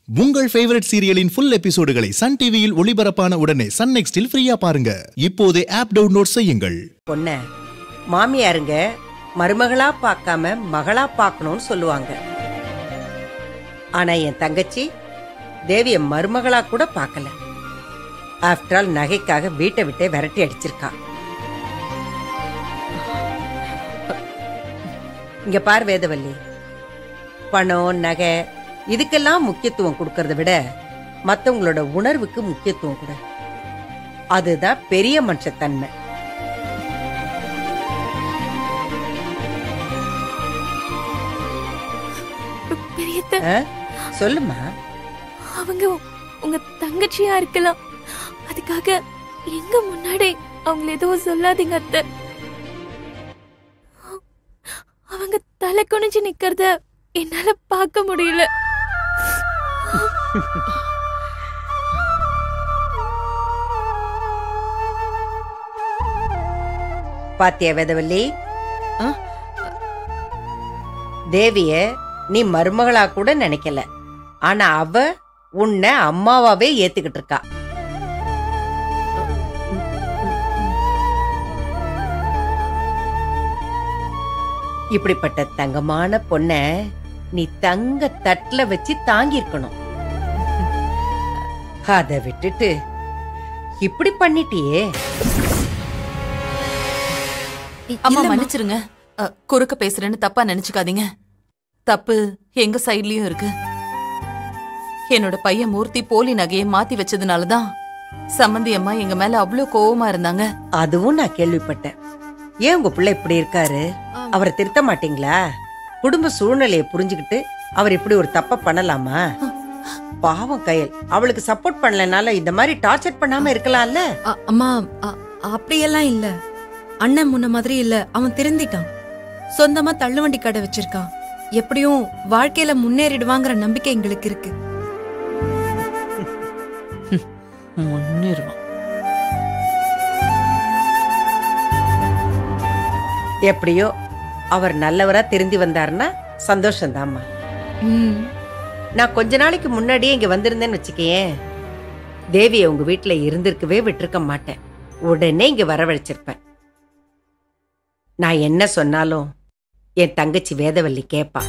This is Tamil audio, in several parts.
உங்கள் ஃபேவரட் சீரியலின் ஃபுல் எபிசோடுகளை சன் டிவியில் ஒளிபரப்பான உடனே சன் நெக்ஸ்டில் ஃப்ரீயா பாருங்க இப்போதே ஆப் டவுன்லோட் செய்யுங்கள் பொண்ண மாமியாருங்க மருமகளா பார்க்காம மகளா பார்க்கணும்னு சொல்லுவாங்க ஆனா என் தங்கச்சி தேவிய மருமகளா கூட பார்க்கல ஆஃப்டர் ஆல் நகைக்காக வீட்டை விட்டே விரட்டி அடிச்சிருக்கா இங்க பார் வேதவல்லி பணம் நகை இதுக்கெல்லாம் முக்கியத்துவம் கொடுக்கறத விட மத்தவங்களோட உணர்வுக்கு முக்கியத்துவம் கொடு அதுதான் பெரிய மனுஷத்தன்மை பெரியத்த ஆ? சொல்லுமா அவங்க உங்க தங்கச்சியா இருக்கலாம் அதுக்காக எங்க முன்னாடி அவங்கள எதுவும் சொல்லாதீங்க அத்தை அவங்க தலை குனிஞ்சு நிக்கிறத என்னால பார்க்க முடியல பாத்தியா வேதவல்லி ஆ? தேவிய நீ மருமகளா கூட நினைக்கல ஆனா அவ உன்னை அம்மாவாவே ஏத்துக்கிட்டு இருக்கா இப்படிப்பட்ட தங்கமான பொண்ண நீ தங்க தட்டுல வச்சு தாங்கியிருக்கணும் அத விட்டுட்டு இப்படி பண்ணிட்டியே அம்மா இல்லம்மா. மன்னிச்சிருங்க அ, குறுக்க பேசுறேன்னு தப்பா நினைச்சுக்காதீங்க தப்பு எங்க சைட்லயும் இருக்கு என்னோட பையன் மூர்த்தி போலி நகையை மாத்தி வச்சதுனாலதான் சம்மந்தி அம்மா எங்க மேல அவ்வளவு கோவமா இருந்தாங்க அதுவும் நான் கேள்விப்பட்டேன் ஏன் உங்க பிள்ளை இப்படி இருக்காரு அவரை திருத்த மாட்டீங்களா குடும்ப சூழ்நிலையை புரிஞ்சுக்கிட்டு அவர் இப்படி ஒரு தப்ப பண்ணலாமா பாவம் கையல் அவளுக்கு சப்போர்ட் பண்ணலனால இந்த மாதிரி டார்ச்சர் பண்ணாம இருக்கலாம்ல அ- அம்மா அ- அப்படியெல்லாம் இல்ல அண்ணன் முன்ன மாதிரி இல்ல அவன் திருந்திட்டான் சொந்தமா தள்ளுவண்டி கடை வச்சிருக்கான் எப்படியும் வாழ்க்கையில முன்னேறிடுவாங்கிற நம்பிக்கை எங்களுக்கு இருக்கு முன்னிருவான் எப்படியோ அவர் நல்லவரா திருந்தி வந்தாருன்னா சந்தோஷம்தாம்மா ம். நான் கொஞ்ச நாளைக்கு முன்னாடியே இங்க வந்திருந்தேன்னு வச்சுக்கேன் தேவியை உங்க வீட்டுல இருந்திருக்கவே விட்டிருக்க மாட்டேன் உடனே இங்க வரவழைச்சிருப்பேன் நான் என்ன சொன்னாலும் என் தங்கச்சி வேதவல்லி கேப்பா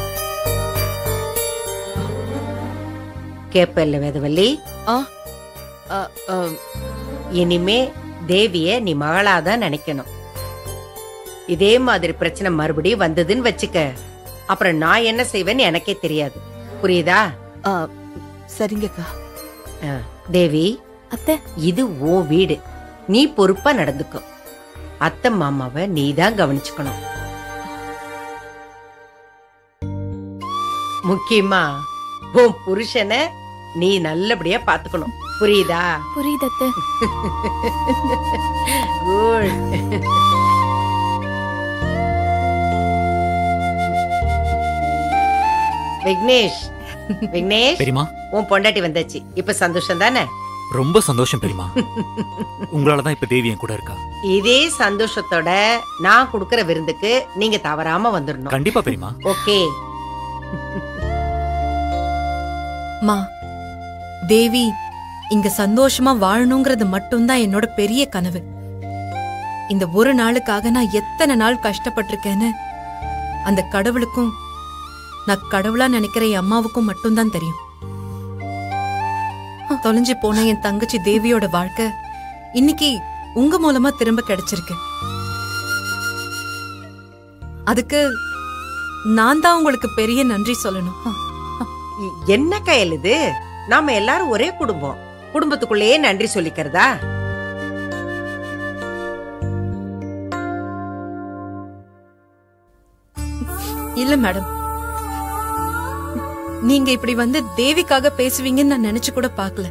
கேப்ப இல்ல வேதவல்லி அ, அ, இனிமே தேவிய நீ மகளாதான் நினைக்கணும் இதே மாதிரி பிரச்சனை மறுபடியும் வந்ததுன்னு வச்சுக்க அப்புறம் நான் என்ன செய்வேன்னு எனக்கே தெரியாது புரியுதா அ, சரிங்கக்கா தேவி அத்தை இது உன் வீடு நீ பொறுப்பா நடந்துக்கோ அத்தை மாமாவை நீ தான் கவனிச்சுக்கணும் முக்கியமா உன் புருஷனை நீ நல்லபடியா பாத்துக்கணும் புரியுதா புரியுது அத்தை குட் விக்னேஷ் விக்னேஷ் பெரியமா உன் பொண்டாட்டி வந்தாச்சு இப்ப சந்தோஷம் தானே ரொம்ப சந்தோஷம் பெரியமா உங்களால தான் இப்ப தேவி என் கூட இருக்கா இதே சந்தோஷத்தோட நான் கொடுக்கற விருந்துக்கு நீங்க தவறாம வந்துடணும் கண்டிப்பா பெரியமா ஓகே மா தேவி இங்க சந்தோஷமா வாழணுங்கிறது மட்டும்தான் என்னோட பெரிய கனவு இந்த ஒரு நாளுக்காக நான் எத்தனை நாள் கஷ்டப்பட்டிருக்கேன்னு அந்த கடவுளுக்கும் நான் கடவுளா நினைக்கிற என் அம்மாவுக்கும் மட்டும்தான் தெரியும் தொலைஞ்சு போன என் தங்கச்சி தேவியோட வாழ்க்கை இன்னைக்கு உங்க மூலமா திரும்ப கிடைச்சிருக்கு அதுக்கு நான் தான் உங்களுக்கு பெரிய நன்றி சொல்லணும் இ- என்ன கையல் இது நாம எல்லாரும் ஒரே குடும்பம் குடும்பத்துக்குள்ளேயே நன்றி சொல்லிக்கிறதா இல்ல மேடம் நீங்க இப்படி வந்து தேவிக்காக பேசுவீங்கன்னு நான் நினைச்சு கூட பார்க்கல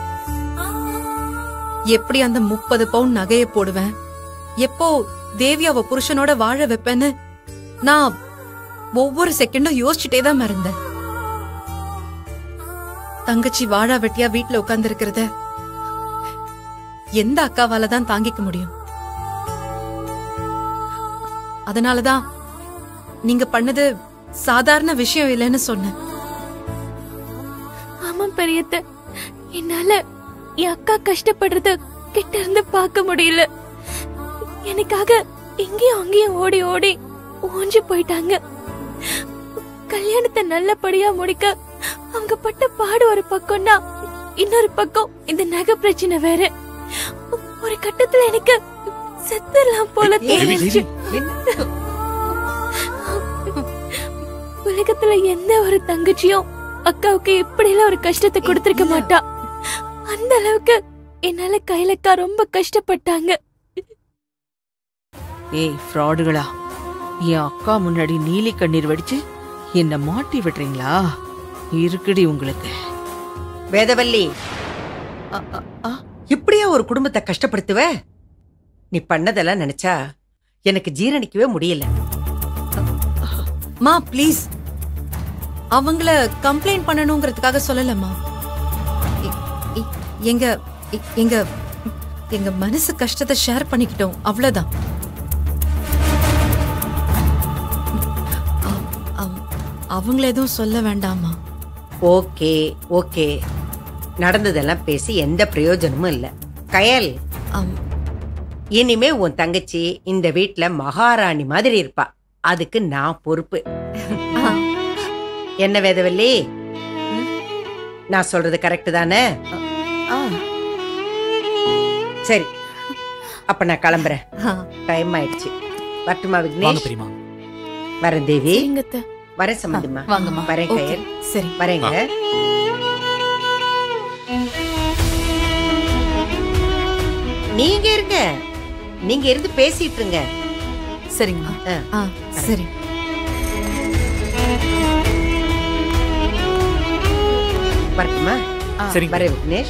எப்படி அந்த முப்பது பவுன் நகைய போடுவேன் எப்போ தேவி அவ புருஷனோட வாழ வைப்பேன்னு நான் ஒவ்வொரு செகண்டும் யோசிச்சுட்டே தான் இருந்தேன் தங்கச்சி வாழா வெட்டியா வீட்டுல உட்கார்ந்து இருக்கிறத எந்த அக்காவால தான் தாங்கிக்க முடியும் அதனாலதான் நீங்க பண்ணது சாதாரண விஷயம் இல்லைன்னு சொன்னேன் ஆமா பெரியத்த என்னால என் அக்கா கஷ்டப்படுறத கிட்ட இருந்து பார்க்க முடியல எனக்காக இங்கேயும் அங்கேயும் ஓடி ஓடி ஓஞ்சு போயிட்டாங்க கல்யாணத்தை நல்லபடியா முடிக்க அவங்க பட்ட பாடு ஒரு பக்கம்னா இன்னொரு பக்கம் இந்த நகை பிரச்சனை வேற ஒரு கட்டத்துல எனக்கு செத்துடலாம் போல தோணுச்சு உலகத்துல எந்த ஒரு தங்கச்சியும் அக்காவுக்கு இப்படி எல்லாம் ஒரு கஷ்டத்தை கொடுத்திருக்க மாட்டா அந்த அளவுக்கு என்னால கையிலக்கா ரொம்ப கஷ்டப்பட்டாங்க ஏய் ஃப்ராடுகளா என் அக்கா முன்னாடி நீலி கண்ணீர் வடிச்சு என்ன மாட்டி விடுறீங்களா இருக்குடி உங்களுக்கு வேதவல்லி அ, அ, அ. இப்படியா ஒரு குடும்பத்தை கஷ்டப்படுத்துவ நீ பண்ணதெல்லாம் நினைச்சா எனக்கு ஜீரணிக்கவே முடியல மா ப்ளீஸ் அவங்கள கம்ப்ளைண்ட் பண்ணணுங்கிறதுக்காக சொல்லலம்மா எ- எ- எங்க எ- எங்க எங்க மனசு கஷ்டத்தை ஷேர் பண்ணிக்கிட்டோம் அவ்வளவுதான் அ- அவ- அவங்கள எதுவும் சொல்ல வேண்டாமா ஓகே ஓகே நடந்ததெல்லாம் பேசி எந்த பிரயோஜனமும் இல்ல கயல் அம், இனிமே உன் தங்கச்சி இந்த வீட்ல மகாராணி மாதிரி இருப்பா அதுக்கு நான் பொறுப்பு என்ன வேதவல்லி நான் சொல்றது கரெக்ட் தானே ஆ, சரி அப்ப நான் கிளம்புறேன் ஆ. டைம் ஆயிடுச்சு வரட்டுமா வாங்க விக்னேஷ் பெரியமா வரேன் தேவி சரிங்க அத்தை. வரேன் சம்பந்திமா வாங்கம்மா. வரேன் ஓகே கயல் சரி வரேங்க நீங்க இருங்க நீங்க இருந்து பேசிட்டு இருங்க சரிங்கம்மா ஆ சரி வரட்டுமா சரிங்க வரேன் விக்னேஷ்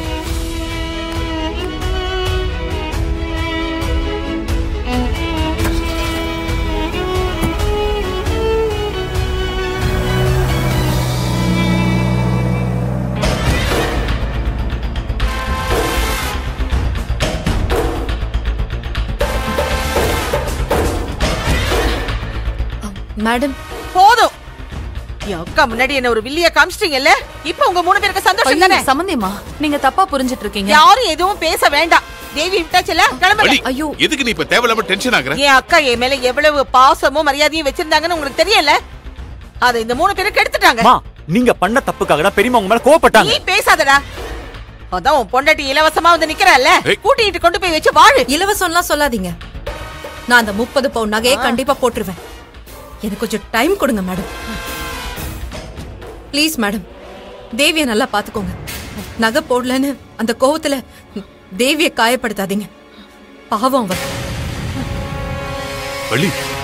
மேடம் போதும் என் அக்கா முன்னாடி என்ன ஒரு வில்லிய காமிச்சிட்டீங்கல்ல இப்ப உங்க மூணு பேருக்கு சந்தோஷம் தானே சம்பந்தியம்மா நீங்க தப்பா புரிஞ்சிட்டு இருக்கீங்க யாரும் எதுவும் பேச வேண்டாம் தேவி விட்டாச்சுல கிளம்புங்க வள்ளி, ஐயோ எதுக்கு நீ இப்ப தேவையில்லாம டென்ஷன் ஆகுற என் அக்கா என் மேல எவ்வளவு பாசமும் மரியாதையும் வச்சிருந்தாங்கன்னு உங்களுக்கு தெரியல அதை இந்த மூணு பேரும் கெடுத்துட்டாங்க அம்மா நீங்க பண்ண தப்புக்காக தான் பெரியமா உங்க மேல கோவப்பட்டாங்க நீ பேசாதடா அதான் உன் பொண்டாட்டி இலவசமா வந்து நிக்கறல்ல ஏய். கூட்டிட்டு கொண்டு போய் வச்சு வாழு இலவசம்லாம் சொல்லாதீங்க நான் அந்த முப்பது பவுன் நகையை கண்டிப்பா போட்டுருவேன் எனக்கு கொஞ்சம் டைம் கொடுங்க மேடம் ப்ளீஸ் மேடம் தேவிய நல்லா பாத்துக்கோங்க நகை போடலன்னு அந்த கோவத்துல தேவிய காயப்படுத்தாதீங்க பாவம் அவர் வள்ளி